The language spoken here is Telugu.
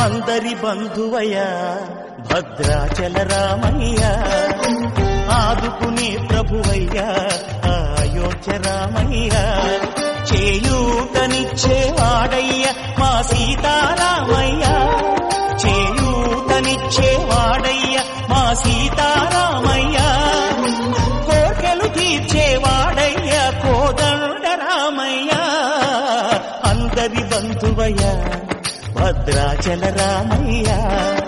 అందరి బంధువయ్యా భద్రాచల రామయ్య ఆదుకునే ప్రభువయ్యా అయోధ్య రామయ్య చేయూతనిచ్చేవాడయ్య మా సీతారామయ్య చేయూతనిచ్చేవాడయ్య మా సీతారామయ్య కోర్కెలు తీర్చేవాడయ్య కోదండ రామయ్య అందరి బంధువయ్య భద్రాచల రామయ్య